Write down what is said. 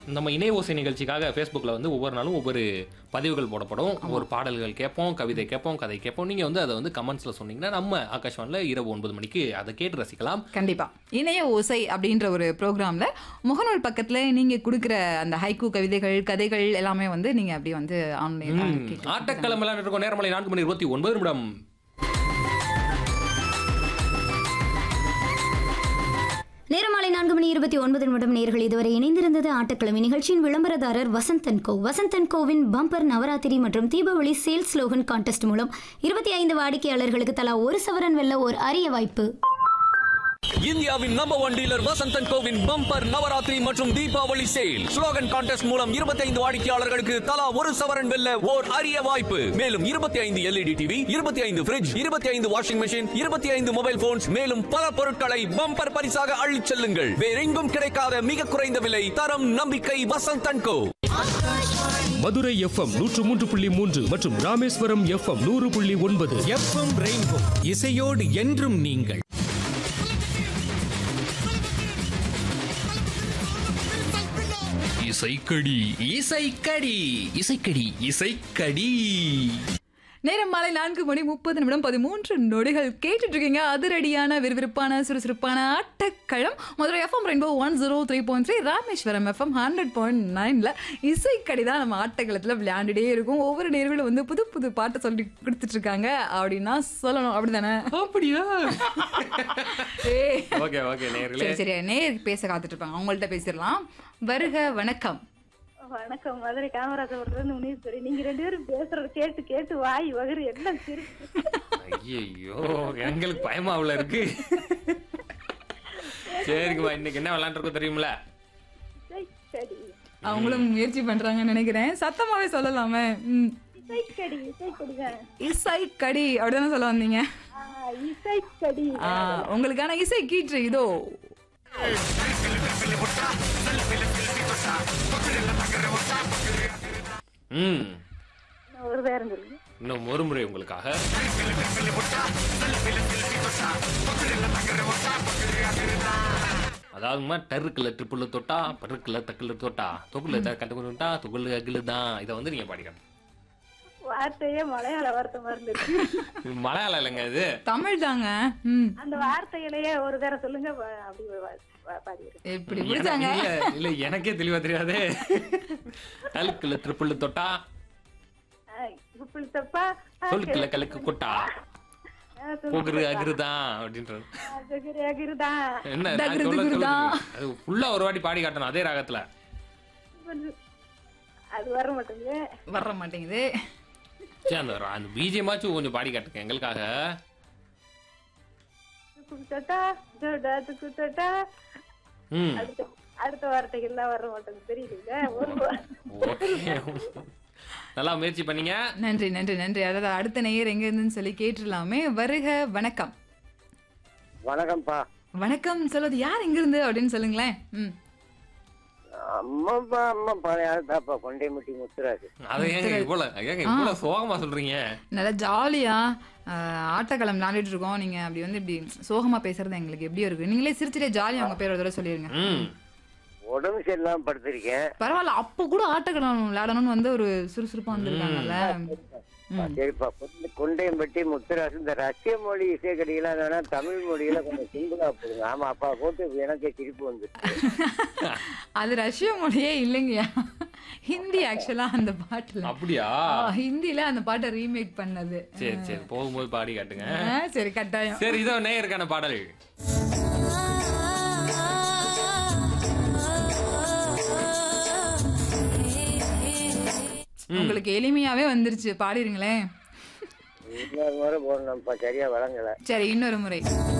நம்ம இணைய ஓசை நிகழ்ச்சிக்காக ஃபேஸ்புக்கில் வந்து ஒவ்வொரு நாளும் ஒவ்வொரு பதிவுகள் போடப்படும் ஒரு பாடல்கள் கேட்போம் கவிதை கேட்போம் கதை கேட்போம் நீங்கள் வந்து அதை வந்து கமெண்ட்ஸில் சொன்னீங்கன்னா நம்ம ஆகாஷ்வானில் இரவு ஒன்பது மணிக்கு அதை கேட்டு ரசிக்கலாம் கண்டிப்பா இணைய ஓசை அப்படின்ற ஒரு ப்ரோக்ராம்ல முகநூல் பக்கத்துல நீங்க கொடுக்குற அந்த ஹைக்கூ கவிதைகள் கதைகள் எல்லாமே வந்து நீங்க அப்படியே வந்து ஆன்லைன் ஆட்டக்களம் விளையாண்டு இருக்கோம் நேரமலை நான்கு மணி இருபத்தி ஒன்பது நிமிடம் நேரமாலை நான்கு மணி இருபத்தி ஒன்பது நிமிடம் நேர்கள் இதுவரை இணைந்திருந்தது ஆட்டக்கிழமை நிகழ்ச்சியின் விளம்பரதாரர் வசந்தன் கோ வசந்தன் கோவின் பம்பர் நவராத்திரி மற்றும் தீபாவளி சேல்ஸ் ஸ்லோகன் கான்டெஸ்ட் மூலம் இருபத்தி ஐந்து வாடிக்கையாளர்களுக்கு தலா ஒரு சவரன் வெல்ல ஒரு அரிய வாய்ப்பு இந்தியாவின் நம்பர் ஒன் டீலர் வசந்தன் கோவின் பம்பர் நவராத்திரி மற்றும் தீபாவளி சேல் ஸ்லோகன் கான்டெஸ்ட் மூலம் 25 வாடிக்கையாளர்களுக்கு தலா ஒரு சவரன் வெல்ல ஓர் அரிய வாய்ப்பு மேலும் 25 ஐந்து எல்இடி டிவி இருபத்தி ஐந்து பிரிட்ஜ் இருபத்தி ஐந்து வாஷிங் மெஷின் இருபத்தி ஐந்து மொபைல் போன்ஸ் மேலும் பல பொருட்களை பம்பர் பரிசாக அள்ளிச் செல்லுங்கள் வேறெங்கும் கிடைக்காத மிக குறைந்த விலை தரம் நம்பிக்கை வசந்தன் கோ மதுரை எஃப்எம் நூற்று மூன்று புள்ளி மூன்று மற்றும் ராமேஸ்வரம் எஃப்எம் நூறு புள்ளி ஒன்பது எஃப்எம் ரெயின்போ இசையோடு என்றும் நீங்கள் இசைக்கடி இசைக்கடி இசைக்கடி இசைக்கடி நேரம் மாலை நான்கு மணி முப்பது நிமிடம் பதிமூன்று நொடிகள் கேட்டுட்டு இருக்கீங்க அதிரடியான விறுவிறுப்பான சுறுசுறுப்பான ஆட்டக்களம் Madurai FM rainbow one zero three point three Rameswaram FM hundred point நைன்ல இசைக்கடி தான் நம்ம ஆட்டக்களத்தில் விளையாண்டுட்டே இருக்கும் ஒவ்வொரு நேர்களும் வந்து புது புது பாட்டை சொல்லி கொடுத்துட்டு இருக்காங்க அப்படின்னா சொல்லணும் அப்படிதானே அப்படியா ஏய். ஓகே ஓகே நேர்களே சரி சரி நேருக்கு பேச காத்துட்டு இருப்பாங்க அவங்கள்ட்ட பேசிடலாம் வருக வணக்கம் வணக்கம் மதுரை காமராஜபுரத்துல முனீஸ்வரி நீங்க ரெண்டு பேரும் பேசுறது கேட்டு கேட்டு வாய் வகரு எல்லாம் சிரிப்பு ஐயோ எங்களுக்கு பயமாவில் இருக்கு சரிங்கம்மா இன்னைக்கு என்ன விளையாண்டுருக்கோம் தெரியுமில இசை கடி அவங்களும் முயற்சி பண்றாங்கன்னு நினைக்கிறேன் சத்தமாவே சொல்லலாமே ம். இசை கடி இசை கடிதான் இசை கடி அப்படிதானே சொல்ல வந்தீங்க இசை கடி ஆ, உங்களுக்கான இசை கீற்று இதோ ம் ஒரு பேரம் சொல்லுங்க இன்னும் ஒரு முறை உங்களுக்காக அதாவதுமா டருக்குல ட்ரிப்புல தொட்டா பருக்குல தக்குல தொட்டா தொகுல கட்டு தொட்டா தொகுல அகிலு தான் இதை வந்து நீங்க பாடிக்கணும் வார்த்தையே மலையாள வார்த்தை மாதிரி இருக்கு இது மலையாளம் இல்லைங்க இது தமிழ் தாங்க ம் அந்த வார்த்தைகளையே ஒரு தடவை சொல்லுங்க வ- அப்படி வ- வ- பாடிடுறேன் எப்படி பிடிச்சாங்க இல்ல இல்ல எனக்கே தெளிவா தெரியாதே டலுக்குல ட்ரிப்புல தொட்டா இப்படி தப்பா சொல்லுக்குல கலக்கு கொட்டா போகுரு அகிருதான் அப்படின்றது அகிருதான் என்ன நான் தகுரு சொல்ல திகுருதான். சொல்லுங்க. அது ஃபுல்லா ஒரு வாட்டி பாடி காட்டணும் அதே ராகத்துல அது வர மாட்டேங்குது வர மாட்டேங்குது சரி அந்த அந்த பிஜிஎமாச்சும் கொஞ்சம் பாடி காட்டுங்க எங்களுக்காக துக்கு தொட்டா ஜோடா துக்கு தொட்டா ம் அடுத்த அடுத்த வார்த்தைகள்லாம் வர மாட்டேங்குது தெரியல ஒரு வா- ஓகே நல்லா முயற்சி பண்ணீங்க நன்றி நன்றி நன்றி அதாவது அடுத்த நேயர் எங்க இருந்துன்னு சொல்லி கேட்டுடலாமே வருக வணக்கம் வணக்கம்ப்பா வணக்கம் சொல்வது யார் எங்க இருந்து அப்படின்னு சொல்லுங்களேன் ம் அம்மாப்பா அம்மா பழைய ஆளுதாப்பா கொண்டைமுட்டி முத்துராஜு அதை ஏங்க இவ்வளோ ஏங்க இவ்வளோ சோகமா சொல்றீங்க நல்லா ஜாலியா ஆஹ், ஆட்டக்களம் விளையாண்டுட்டு இருக்கோம் நீங்க அப்படி வந்து இப்படி சோகமா பேசுறது எங்களுக்கு எப்படி இருக்கு நீங்களே சிரிச்சிட்டே ஜாலியா உங்க பேர் ஒரு தடவை சொல்லிருங்க ம் உடம்பு சரியில்லாம படுத்திருக்கேன் பரவாயில்ல அப்ப கூட ஆட்டக்களம் விளையாடணும்னு வந்து ஒரு சுறுசுறுப்பா வந்திருக்காங்கல்ல சரிப்பா கொண்டை- கொண்டையம்பட்டி முத்துராஜு இந்த ரஷ்ய மொழி இசைக்கடிகளாம் வேணா தமிழ் மொழியில கொஞ்சம் சிம்பிளா போடுங்க ஆமா அப்பா போட்டு எனக்கே சிரிப்பு வந்து அது ரஷ்ய மொழியே இல்லைங்கய்யா ஹிந்தி ஆக்சுவலா அந்த பாட்டுல அப்படியா ஆ, ஹிந்தில அந்த பாட்டை ரீமேக் பண்ணது சரி சரி போகும்போது பாடி காட்டுங்க ஆ, சரி கட்டாயம் சரி இதோ நேயருக்கான பாடல் உங்களுக்கு எளிமையாவே வந்துருச்சு பாடிருங்களேன் இன்னொரு முறை போடணும்ப்பா சரியா வழங்கல சரி இன்னொரு முறை